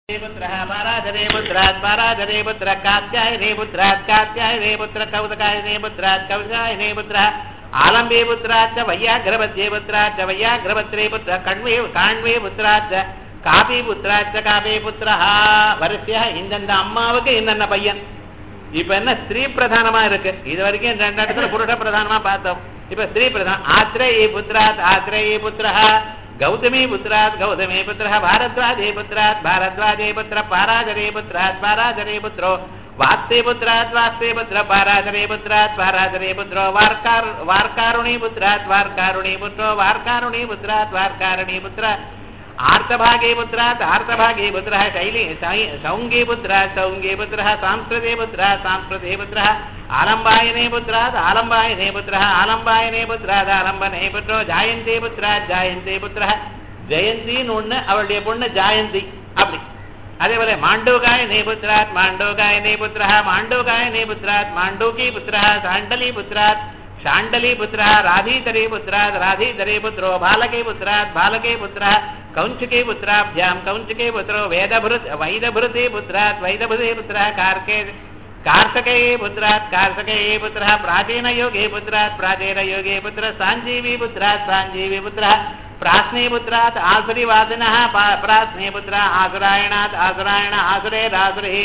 पुत्रः पाराधरे पुत्रात् पाराधरे पुत्रः कात्यायने पुत्रात् कात्यायने पुत्र कौतकायने पुत्रात् कौशायने पुत्रः आलम्बे पुत्रात् च वैयाघ्रपद्ये पुत्रात् च वैयाघ्रपत्रे पुत्रः कण्वे काण्वे पुत्रात् च காபி புத்திராச்ச காபி புத்திரஹா வரிசையா இந்தந்த அம்மாவுக்கு இந்தந்த பையன் இப்ப என்ன ஸ்திரீ பிரதானமா இருக்கு இது வரைக்கும் ரெண்டு இடத்துல புருஷ பிரதானமா பார்த்தோம் இப்ப ஸ்திரீ பிரதானம் ஆத்ரேயி புத்திராத் ஆத்ரேயி புத்திரஹா गौतमी पुत्रात् गौतमी पुत्रः भारद्वाजे पुत्रात् भारद्वाजे पुत्र पाराजरे पुत्रात् पाराजरे पुत्रो वात्ते पुत्रात् वात्ते पुत्र पाराजरे पुत्रात् पाराजरे पुत्रो वार्कार वार्कारुणी पुत्रात् वार्कारुणी पुत्रो वार्कारुणी पुत्रात् वार्कारुणी पुत्र आर्तभागे पुत्रात् आर्तभागे पुत्रः शैली सौङ्गे पुत्रात् सौङ्गे पुत्रः सांस्कृते पुत्रः सांस्कृते पुत्रः आलम्बायने पुत्रात् आलम्बायने पुत्रः आलम्बायने पुत्रात् आलम्बने पुत्रो ஜாயந்தே புத்திராத் ஜாயந்தே புத்திரः ஜெயந்தின்னு ஒண்ணு அவளுடைய பொண்ணு ஜாயந்தி அப்படி அதே போல மாண்டோகாய நேபுத்திராத் மாண்டோகாய நேபுத்திரः மாண்டோகாய நேபுத்திராத் மாண்டோகி புத்திரः சாண்டலி புத்திராத் शाण्डली पुत्रः राधीतरे पुत्रात् राधीतरे पुत्रो बालके पुत्रात् बालके पुत्रः कौञ्चके पुत्राभ्यां कौञ्चके पुत्रो वेदभृत् वैदभृते पुत्रात् वैदभृते पुत्रः कार्के कार्षके पुत्रात् कार्षके पुत्रः प्राचीनयोगे पुत्रात् प्राचीनयोगे पुत्रः साञ्जीवी पुत्रात् साञ्जीवी पुत्रः प्रास्ने पुत्रात् आसुरिवादिनः प्रास्ने पुत्रः आसुरायणात् आसुरायण आसुरेरासुरिः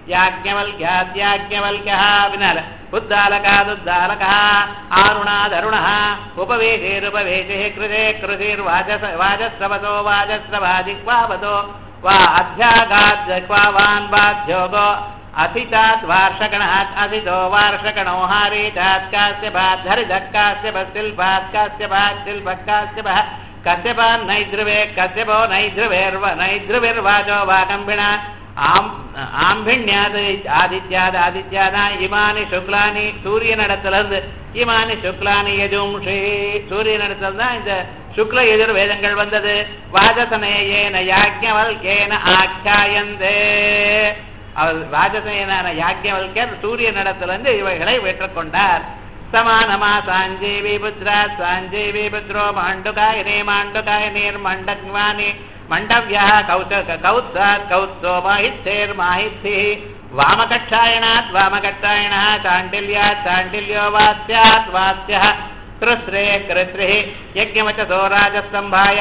याज्ञवल्क्याद्याज्ञवल्क्यः विनल उद्दालकादुद्दालकः आरुणादरुणः उपवेशेरुपवेशे कृते कृतिर्वाचस वाजस्रवतो वाजस्रवाजिह्वावतो वा अध्यागाद्जह्वावान् बाध्योगो असितात् वार्षगणात् असितो वार्षगणो हारीतात् कास्यभात् धरिधक्कास्य शिल्पात् कास्यभात् शिल्पः कास्यभः कस्यपान् नैद्रुवे कस्यपो नैद्रुवेर्व नैद्रुविर्वाचो वाकम्बिणा ஆம் ஆம்பிண்யாது ஆதித்யாது ஆதித்யாதா இமானி சுக்லானி சூரியனிடத்துல இருந்து இமானி சுக்லானி எஜும்ஷி சூரியனிடத்துல தான் இந்த சுக்ல எதிர் வேதங்கள் வந்தது வாஜசனேயேன யாஜ்ஞவல்கேன ஆக்கியாயந்தே அவர் ராஜசேனான யாஜ்ஞவல்கர் சூரியனிடத்துல இருந்து இவைகளை பெற்றுக்கொண்டார் சமானமா சாஞ்சீவி புத்ரா சாஞ்சீவி புத்ரோ மாண்டுகாயனே மாண்டுகாயனீர் மண்டக்வானி मण्डव्यः कौत कौत्सात् कौत्सो माहित्यैर्माहित्यः वामकक्षायणात् वामकक्षायणः चाण्डिल्यात् चाण्डिल्यो वास्यात् वास्यः कृस्रे कृत्रिः यज्ञवचसो राजस्तम्भाय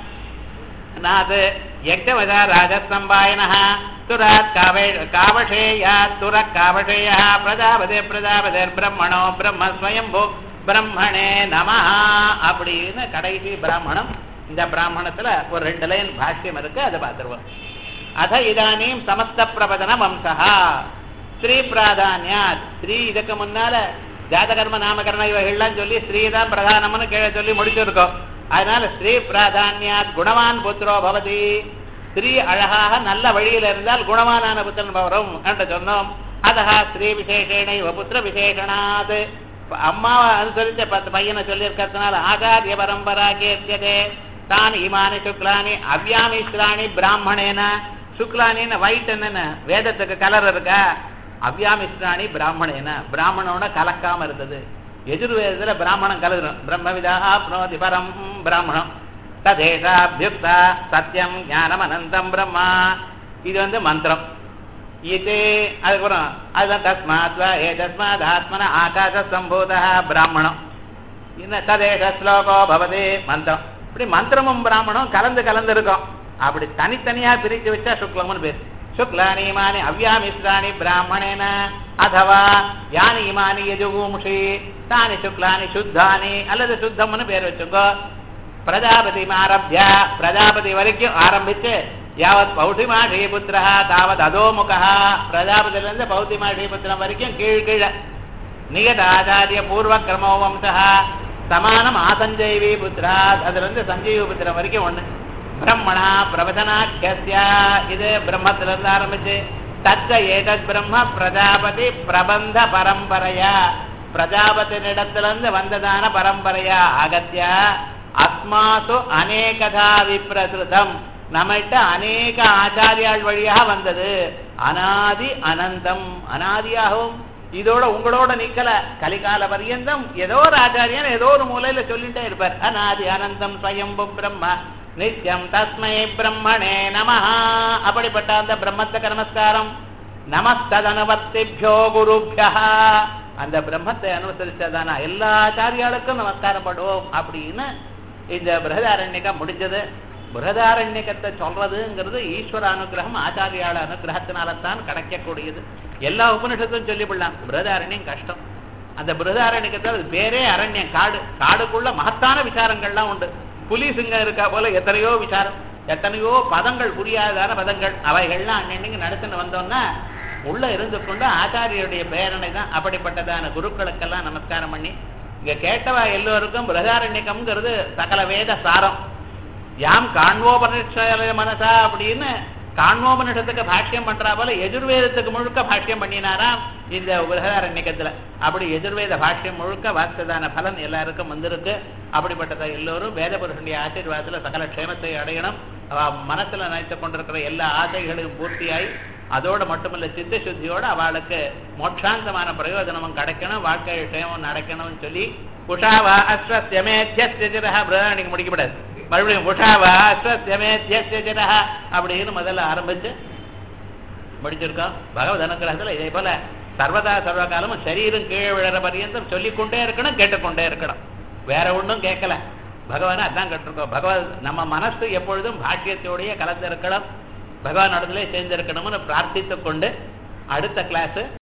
नात् यज्ञवचा राजस्तम्भायनः तुरात् कावे कावशेयात् तुरः कावशेयः प्रजापते प्रजापतिर्ब्रह्मणो ब्रह्म स्वयम्भो பிரம்மணே நம அப்படின்னு கடைசி பிராமணம் இந்த பிராமணத்துல ஒரு ரெண்டு லைன் பாஷ்யம் இருக்கு அதை பார்த்துருவோம் அத இதானியும் சமஸ்த பிரபதன வம்சா ஸ்ரீ பிராதானியாத் ஸ்ரீ இதுக்கு முன்னால ஜாதகர்ம நாமகரண இவைகள்லாம் சொல்லி ஸ்ரீ தான் பிரதானம்னு கீழே சொல்லி முடிச்சிருக்கோம் அதனால ஸ்ரீ பிராதானியாத் குணவான் புத்திரோ பவதி ஸ்ரீ அழகாக நல்ல வழியில் இருந்தால் குணவானான புத்திரன் வரும் என்று சொன்னோம் அதஹா ஸ்ரீ விசேஷேன இவ புத்திர விசேஷனாத் அம்மாவை அனுசரித்த பத்து பையனை சொல்லியிருக்கிறதுனால ஆச்சாரிய பரம்பரா கேத்தியதே தான் இமானி சுக்லானி அவ்யாமிஸ்ராணி பிராமணேன சுக்லானின்னு ஒயிட் என்னன்னு வேதத்துக்கு கலர் இருக்கா அவ்யாமிஸ்ராணி பிராமணேன பிராமணோட கலக்காம இருந்தது எதிர்வேதத்துல பிராமணம் கலந்துரும் பிரம்மவிதா ஆப்னோதி பரம் பிராமணம் ததேஷாபியுக்தா சத்தியம் ஞானம் அனந்தம் பிரம்மா இது வந்து மந்திரம் இது அதுக்கப்புறம் அதுதான் தஸ்மாத் ஏ தஸ்மாத் ஆத்மன ஆகாச சம்பூத பிராமணம் இந்த ததேஷ ஸ்லோகோ பவதே மந்திரம் இப்படி மந்திரமும் பிராமணம் கலந்து கலந்து இருக்கும் அப்படி தனித்தனியா பிரித்து வச்சா சுக்லம்னு பேர் சுக்லானி இமானி அவ்யாமிஸ்ராணி பிராமணேன அதவா யானி இமானி யஜுகூம்ஷி தானி சுக்லானி சுத்தானி அல்லது சுத்தம்னு பேர் வச்சுக்கோ பிரஜாபதி ஆரம்பியா பிரஜாபதி வரைக்கும் ஆரம்பிச்சு யாவத் பௌட்டிமா ஸ்ரீபுத்திரா தாவத் அதோமுகா பிரஜாபதியிலிருந்து பௌத்திமா ஸ்ரீபுத்திரம் வரைக்கும் கீழ் கீழே நிகத ஆச்சாரிய பூர்வ கிரமோ வம்சா சமானம் ஆசஞ்சைவி புத்திராத் அதுல இருந்து சஞ்சீவி புத்திரம் வரைக்கும் ஒண்ணு பிரம்மணா பிரவசனாக்கியா இது பிரம்மத்துல இருந்து ஆரம்பிச்சு தச்ச ஏதத் பிரம்ம பிரஜாபதி பிரபந்த பரம்பரையா பிரஜாபதியிடத்திலிருந்து வந்ததான பரம்பரையா அகத்தியா அஸ்மாசு அநேகதா விப்ரசுதம் நம்மகிட்ட அநேக ஆச்சாரியாள் வழியாக வந்தது அனாதி அனந்தம் அனாதியாகவும் இதோட உங்களோட நிக்கல கலிகால பரியந்தம் ஏதோ ஒரு ஆச்சாரியன் ஏதோ ஒரு மூலையில சொல்லிட்டே இருப்பார் அனாதி அனந்தம் ஸ்வயம்பு பிரம்ம நித்யம் தஸ்மை பிரம்மணே நம அப்படிப்பட்ட அந்த பிரம்மத்துக்கு நமஸ்காரம் நமஸ்ததனுவர்த்திபியோ குருபியா அந்த பிரம்மத்தை அனுசரிச்சதானா எல்லா ஆச்சாரியாளுக்கும் நமஸ்காரம் பண்ணுவோம் அப்படின்னு இந்த பிரகதாரண்யகம் முடிஞ்சது பிரகதாரண்யகத்தை சொல்றதுங்கிறது ஈஸ்வர அனுகிரகம் ஆச்சாரியாள அனுகிரகத்தினால்தான் கிடைக்கக்கூடியது எல்லா உபனிஷத்தும் சொல்லிவிடலாம் பிரகதாரண்யம் கஷ்டம் அந்த பிரகதாரண்யகத்தில் அது பேரே அரண்யம் காடு காடுக்குள்ள மகத்தான விசாரங்கள்லாம் உண்டு புலி சிங்கம் இருக்கா போல எத்தனையோ விசாரம் எத்தனையோ பதங்கள் புரியாதான பதங்கள் அவைகள்லாம் அன்னன்னைக்கு நடத்தின்னு வந்தோம்னா உள்ள இருந்து கொண்டு ஆச்சாரியருடைய பேரனை தான் அப்படிப்பட்டதான குருக்களுக்கெல்லாம் நமஸ்காரம் பண்ணி இங்க கேட்டவா எல்லோருக்கும் பிரதாரண்யகம்ங்கிறது சகல வேத சாரம் யாம் காண்வோபனிஷ மனசா அப்படின்னு காண்வோபனிஷத்துக்கு பாஷ்யம் பண்றா போல எஜுர்வேதத்துக்கு முழுக்க பாஷ்யம் பண்ணினாராம் இந்த பிரதாரண்யகத்துல அப்படி எஜுர்வேத பாஷ்யம் முழுக்க வாஸ்ததான பலன் எல்லாருக்கும் வந்திருக்கு அப்படிப்பட்டதை எல்லோரும் வேத புருஷனுடைய ஆசீர்வாதத்துல சகல க்ஷேமத்தை அடையணும் அவ மனசுல நினைத்து கொண்டிருக்கிற எல்லா ஆசைகளையும் பூர்த்தியாய் அதோட மட்டுமல்ல சித்த சுத்தியோட அவளுக்கு மோட்சாந்தமான பிரயோஜனமும் கிடைக்கணும் வாழ்க்கை க்ஷேமம் நடக்கணும்னு சொல்லி உஷாவா அஸ்வஸ்யமேத்தியஸ்திரஹ பிரதானிக்கு முடிக்கப்படாது மறுபடியும் உஷாவா அஸ்வஸ்யமேத்தியஸ்திரஹ அப்படின்னு முதல்ல ஆரம்பிச்சு முடிச்சிருக்கோம் பகவத் அனுகிரகத்துல இதே போல சர்வதா சர்வகாலமும் சரீரம் கீழே விழற பரியந்தம் சொல்லிக்கொண்டே இருக்கணும் கேட்டுக்கொண்டே இருக்கணும் வேற ஒன்றும் கேட்கல பகவானை அதான் கேட்டிருக்கோம் பகவான் நம்ம மனசு எப்பொழுதும் பாக்கியத்தோடய கலந்திருக்கணும் பகவான் இடத்துல சேர்ந்திருக்கணும்னு பிரார்த்தித்துக் கொண்டு அடுத்த கிளாஸ்